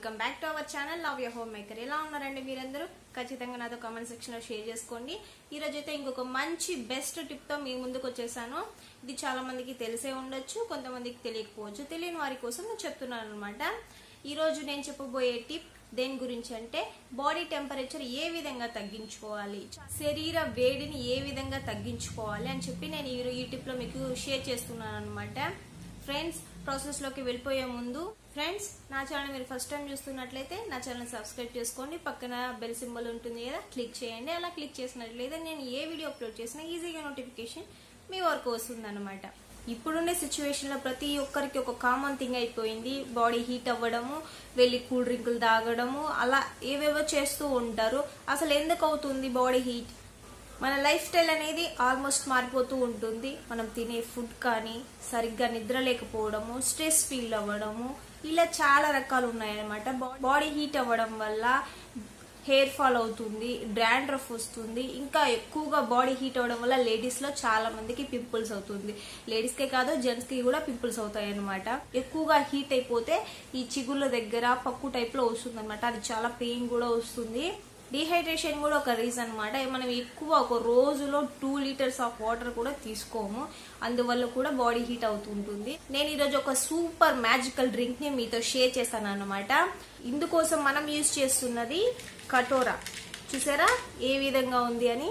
welcome back to our channel love your home maker ఎలా ఉన్నారండి మీరందరూ ఖచ్చితంగా నాతో కామెంట్ సెక్షన్ లో షేర్ చేసుకోండి ఈ రోజు అయితే ఇంకొక మంచి బెస్ట్ టిప్ తో మీ ముందుకు వచ్చేసాను ఇది చాలా మందికి తెలిసే ఉండొచ్చు కొంతమందికి తెలియకపోవచ్చు తెలియని వారి కోసం నేను చెప్తున్నాను అనమాట ఈ రోజు నేను చెప్పబోయే టిప్ దేని గురించి అంటే బాడీ టెంపరేచర్ ఏ విధంగా తగ్గించుకోవాలి శరీర వేడిని ఏ విధంగా తగ్గించుకోవాలి అని చెప్పి నేను ఈ ఈ టిప్ లో మీకు షేర్ చేస్తున్నాను అనమాట ఫ్రెండ్స్ ప్రాసెస్ లోకి వెళ్ళిపోయే ముందు ఫ్రెండ్స్ నా ఛానల్ మీరు ఫస్ట్ టైం చూస్తున్నట్లయితే నా ఛానల్ సబ్స్క్రైబ్ చేసుకోండి పక్కన బెల్ సింబల్ ఉంటుంది కదా క్లిక్ చేయండి అలా క్లిక్ చేసినట్లయితే నేను ఏ వీడియో అప్లోడ్ చేసినా ఈజీగా నోటిఫికేషన్ మీ వరకు వస్తుంది అనమాట ఇప్పుడుండే సిచ్యువేషన్ లో ప్రతి ఒక్కరికి ఒక కామన్ థింగ్ అయిపోయింది బాడీ హీట్ అవ్వడము వెళ్ళి కూల్ డ్రింకులు తాగడము అలా ఏవేవో చేస్తూ ఉంటారు అసలు ఎందుకు అవుతుంది బాడీ హీట్ మన లైఫ్ స్టైల్ అనేది ఆల్మోస్ట్ మారిపోతూ ఉంటుంది మనం తినే ఫుడ్ కానీ సరిగ్గా నిద్ర లేకపోవడము స్ట్రెస్ ఫీల్ అవ్వడము ఇలా చాలా రకాలు ఉన్నాయన్నమాట బాడీ హీట్ అవ్వడం వల్ల హెయిర్ ఫాల్ అవుతుంది డ్రాండ్రఫ్ వస్తుంది ఇంకా ఎక్కువగా బాడీ హీట్ అవ్వడం వల్ల లేడీస్ లో చాలా మందికి పింపుల్స్ అవుతుంది లేడీస్ కే కాదు జెంట్స్ కి కూడా పింపుల్స్ అవుతాయి అనమాట ఎక్కువగా హీట్ అయిపోతే ఈ చిగుళ్ళ దగ్గర పక్కు టైప్ లో వస్తుంది అనమాట అది చాలా పెయిన్ కూడా వస్తుంది డిహైడ్రేషన్ కూడా ఒక రీజన్ అనమాట మనం ఎక్కువ ఒక రోజులో టూ లీటర్స్ ఆఫ్ వాటర్ కూడా తీసుకోము అందువల్ల కూడా బాడీ హీట్ అవుతుంటుంది నేను ఈరోజు ఒక సూపర్ మ్యాజికల్ డ్రింక్ ని మీతో షేర్ చేస్తాను అనమాట ఇందుకోసం మనం యూజ్ చేస్తున్నది కటోరా చూసారా ఏ విధంగా ఉంది అని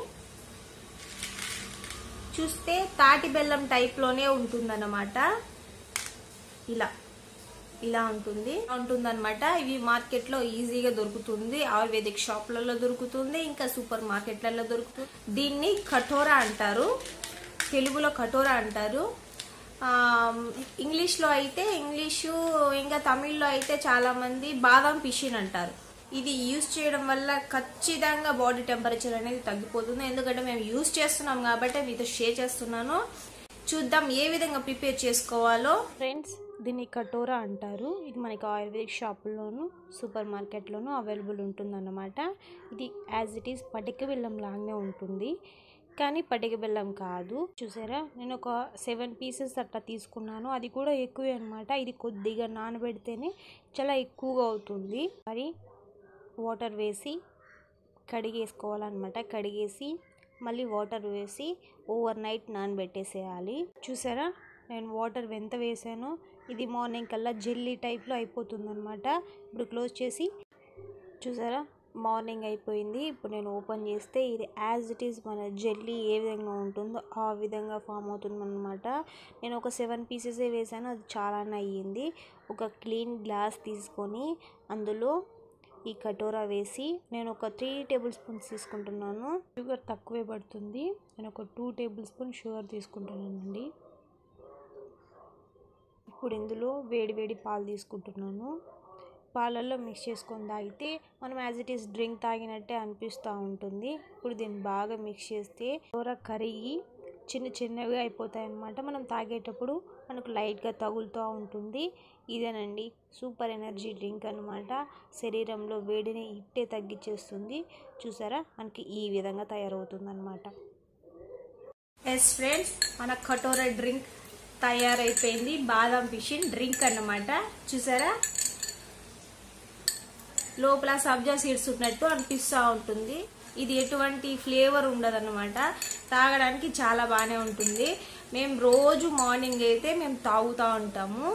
చూస్తే తాటి బెల్లం టైప్ లోనే ఉంటుందన్నమాట ఇలా ఇలా ఉంటుంది ఉంటుందన్నమాట ఇవి మార్కెట్ లో ఈజీగా దొరుకుతుంది ఆయుర్వేదిక్ షాప్లలో దొరుకుతుంది ఇంకా సూపర్ మార్కెట్లలో దొరుకుతుంది దీన్ని కఠోరా అంటారు తెలుగులో కఠోరా అంటారు ఇంగ్లీష్ లో అయితే ఇంగ్లీషు ఇంకా తమిళ్లో అయితే చాలా మంది బాదం పిషిన్ అంటారు ఇది యూజ్ చేయడం వల్ల ఖచ్చితంగా బాడీ టెంపరేచర్ అనేది తగ్గిపోతుంది ఎందుకంటే మేము యూజ్ చేస్తున్నాం కాబట్టి మీతో షేర్ చేస్తున్నాను చూద్దాం ఏ విధంగా ప్రిపేర్ చేసుకోవాలో ఫ్రెండ్స్ దీన్ని కటోరా అంటారు ఇది మనకి ఆయుర్వేదిక్ షాపుల్లోను సూపర్ మార్కెట్లోనూ అవైలబుల్ ఉంటుందన్నమాట ఇది యాజ్ ఇట్ ఈస్ పటిక బెల్లం లాగానే ఉంటుంది కానీ పటిక బెల్లం కాదు చూసారా నేను ఒక సెవెన్ పీసెస్ అట్లా తీసుకున్నాను అది కూడా ఎక్కువే అనమాట ఇది కొద్దిగా నానబెడితేనే చాలా ఎక్కువగా అవుతుంది మరి వాటర్ వేసి కడిగేసుకోవాలన్నమాట కడిగేసి మళ్ళీ వాటర్ వేసి ఓవర్ నైట్ నానబెట్టేసేయాలి చూసారా నేను వాటర్ ఎంత వేసానో ఇది మార్నింగ్ కల్లా జెల్లీ టైప్లో అయిపోతుంది అనమాట ఇప్పుడు క్లోజ్ చేసి చూసారా మార్నింగ్ అయిపోయింది ఇప్పుడు నేను ఓపెన్ చేస్తే ఇది యాజ్ ఇట్ ఈస్ మన జెల్లీ ఏ విధంగా ఉంటుందో ఆ విధంగా ఫామ్ అవుతుంది అనమాట నేను ఒక సెవెన్ పీసెసే వేసాను అది చాలానే అయ్యింది ఒక క్లీన్ గ్లాస్ తీసుకొని అందులో ఈ కటోరా వేసి నేను ఒక three tablespoons sugar తక్కువే పడుతుంది నేను ఒక టూ టేబుల్ స్పూన్ షుగర్ తీసుకుంటున్నానండి ఇప్పుడు ఇందులో వేడి వేడి పాలు తీసుకుంటున్నాను పాలల్లో మిక్స్ చేసుకొని తాగితే మనం యాజ్ ఇట్ ఈస్ డ్రింక్ తాగినట్టే అనిపిస్తూ ఉంటుంది ఇప్పుడు దీన్ని బాగా మిక్స్ చేస్తే కూర కరిగి చిన్న చిన్నగా అయిపోతాయి అన్నమాట మనం తాగేటప్పుడు మనకు లైట్గా తగులుతూ ఉంటుంది ఇదేనండి సూపర్ ఎనర్జీ డ్రింక్ అనమాట శరీరంలో వేడిని ఇట్టే తగ్గించేస్తుంది చూసారా మనకి ఈ విధంగా తయారవుతుంది అనమాట ఎస్ ఫ్రెండ్స్ మన కటోరా డ్రింక్ తయారైపోయింది బాదం పిషిన్ డ్రింక్ అన్నమాట చూసారా లోపల సబ్జా సీడ్స్ ఉన్నట్టు అనిపిస్తూ ఉంటుంది ఇది ఎటువంటి ఫ్లేవర్ ఉండదు అనమాట తాగడానికి చాలా బాగానే ఉంటుంది మేము రోజు మార్నింగ్ అయితే మేము తాగుతూ ఉంటాము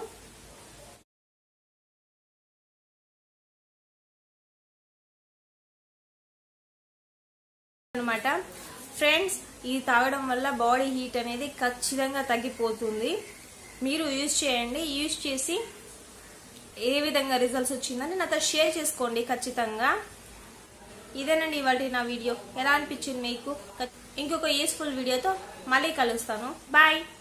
అనమాట ఫ్రెండ్స్ ఇది తాగడం వల్ల బాడీ హీట్ అనేది ఖచ్చితంగా తగ్గిపోతుంది మీరు యూజ్ చేయండి యూజ్ చేసి ఏ విధంగా రిజల్ట్స్ వచ్చిందని నాతో షేర్ చేసుకోండి ఖచ్చితంగా ఇదేనండి ఇవాళ నా వీడియో ఎలా అనిపించింది మీకు ఇంకొక యూస్ఫుల్ వీడియోతో మళ్ళీ కలుస్తాను బాయ్